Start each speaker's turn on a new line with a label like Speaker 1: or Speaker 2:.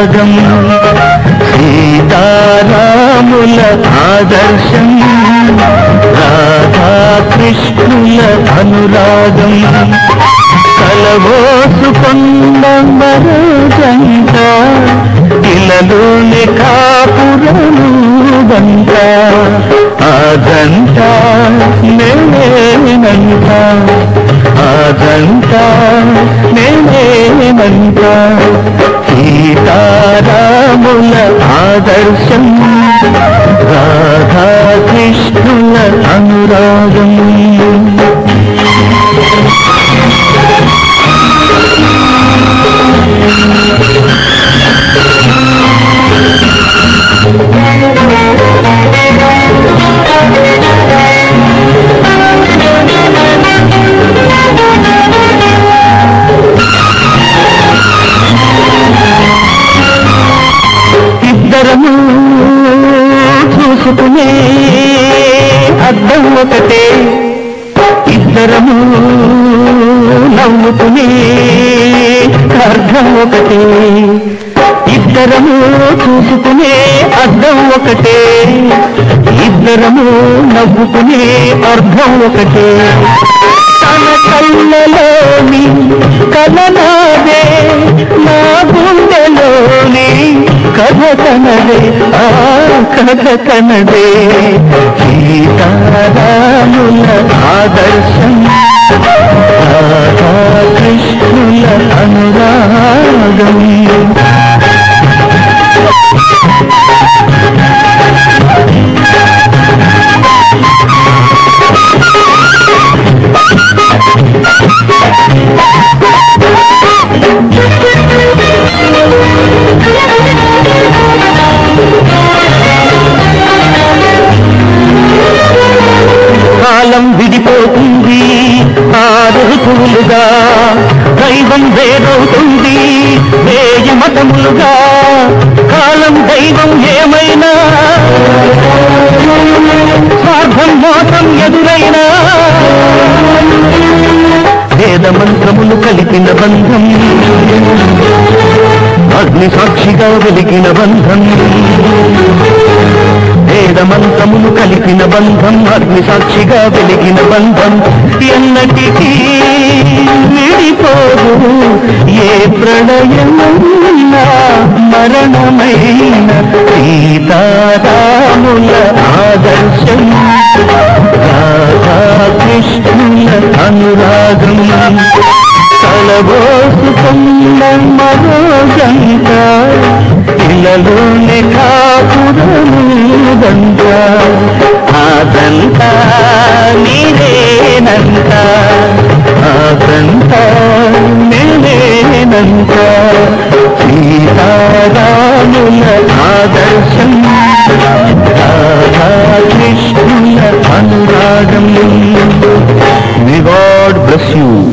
Speaker 1: అనురాగం సీతారాముల ఆదర్శం రాధాకృష్ణుల అనురాగం కలవోసుకొండ మరజంట ఇలలోని కాపురము బంట ఆదంట నేనంట ఆదంట నేనేనంట సీతారాముల ఆదర్శం రాధాకృష్ణుల అనురాగం ఇద్దరము చూసుకునే అద్దం ఒకటే ఇద్దరము నవ్వుకునే అర్థం ఒకటే ఇద్దరము చూసుకునే అర్థం ఒకటే ఇద్దరము నవ్వుకునే అర్థం ఒకటే తన కళ్ళలోని కలనాదే నా గుండెలోని కథ కనదే ఆ కథ కనదే సీతారాముల ఆదర్శం రాధాకృష్ణుల అనురాగం కాలం విడిపోతుంది ఆరు ఋతువులుగా దైవం వేరవుతుంది వేయి మతములుగా కాలం దైవం ఏమైనా స్వార్థం మోసం ఎదురైనా వేద మంత్రములు కలిపిన బంధం అగ్ని సాక్షిగా వెలిగిన బంధం వేద మంత్రములు కలిపిన బంధం అగ్ని సాక్షిగా వెలిగిన బంధం ఎన్నటికీ విడిపోదు ఏ ప్రళయమైనా మరణమైన సీతారాముల ఆదర్శం రాధాకృష్ణుల అనురాగం తలబోసుకున్న మరో గంట ఇళ్ళలోని కాపురముదంట ఆదంట నీరేనంట ఆదంట నేనేనంట సీతారాముల ఆదర్శం రాధాకృష్ణుల అనురాగం మే గాడ్ బ్లెస్ యూ